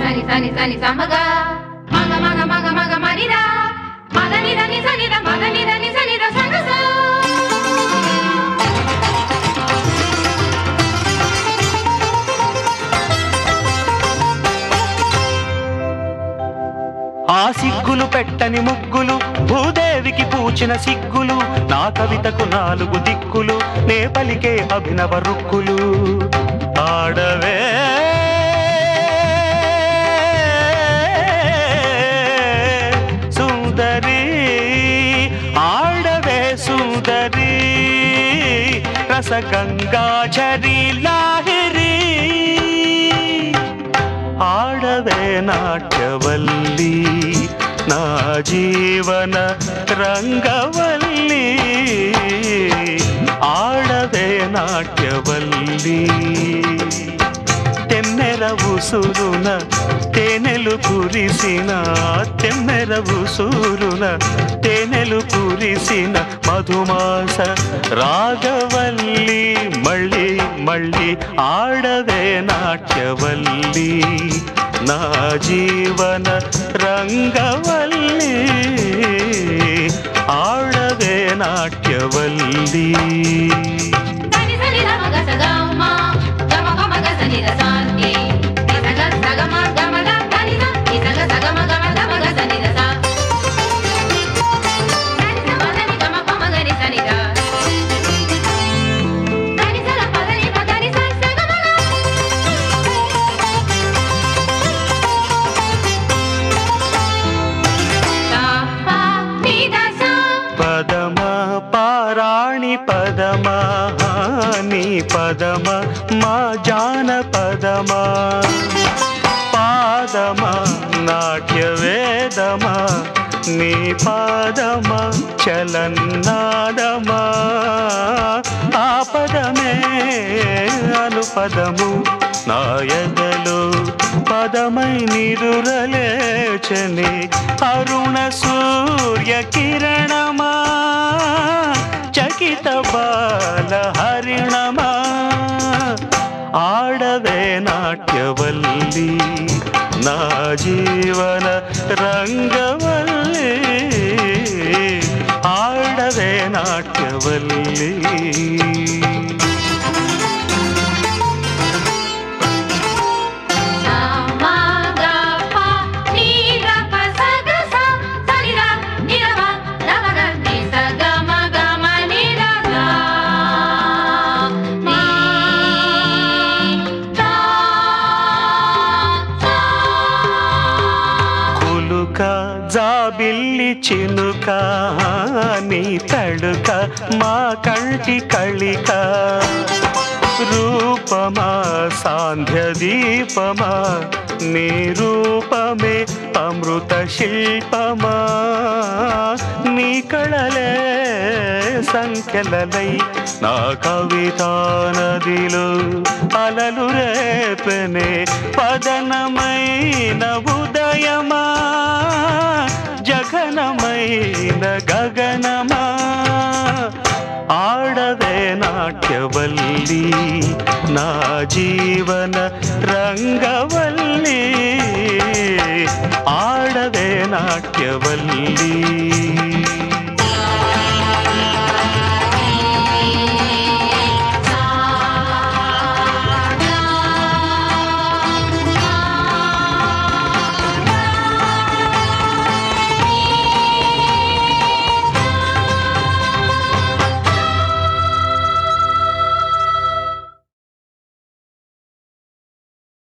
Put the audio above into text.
సని సని సని సమగా మగ మగ మగ మగ మనిరా మద నిద ని సని ద మద నిద ని సని ద సగ స ఆ సిగ్గులు పెట్టని ముగ్గులు భూదేవికి పూచిన సిగ్గులు నా కవితకు నాలుగు దిక్కులు నే పలికే అభినవ రుక్కులు ఆడవే సుందరి ఆడవే సుందరి రసగంగాచరి లాహిరి ఆడవే నాట్యవల్లి నా జీవన రంగవల్లి ఆడవే నాట్యవల్లి తెమ్మెర ఉసురున తేనెలు కురిసిన తెమ్మెర ఉసురున తేనెలు కురిసిన మధుమాస రాగవల్లి మళ్ళీ మళ్ళీ ఆడవే నాట్యవల్లి నా జీవన రంగవల్లి ఆడవే నాట్యవల్లి సని సని ద మగ సగ మా గమ గమ గ సని ద శాంతి ని సగ సగ మ గమ ద దని ద ని సగ సగ మ గమ ద మగ సని ద సా సని స మద ని గమ ప మగ ని సని ద సని స ల పద ని పద ని స సగ మ గ సా పా ని ద సా పదమ పారాణి పదమ నీ పదమ మా జాన పదమ పాదమ నాట్య వేదమ నీ పాదమ చలన్నాదమ ఆ పదమే అనుపదము నాయదలో పదమై నిరురలేచని అరుణ సూర్య కిరణమా చకిత బాల హరిణమా ఆడవే నాట్యవల్లి నా జీవన రంగవల్లి ఆడవే నాట్యవల్లి సా మా గ ప ని ర ప స గ స సని ర ని ర మ ర మ గ ని స గ మ గ మ ని ర గ ని తా సా కులుక జాబిల్లి చినుక నీ తడుక మా కంటి కళిక రూపమా సాంధ్య దీపమా నీ రూపమే అమృత శిల్పమా నీ కళలే సంఖ్యలలై నా కవితా నదిలో అలలు రేపనే పదనమైన ఉదయమా జగనమైన గగనమా ఆడవే నాట్యవల్లి నా జీవన రంగవల్లి ఆడవే నాట్యవల్లి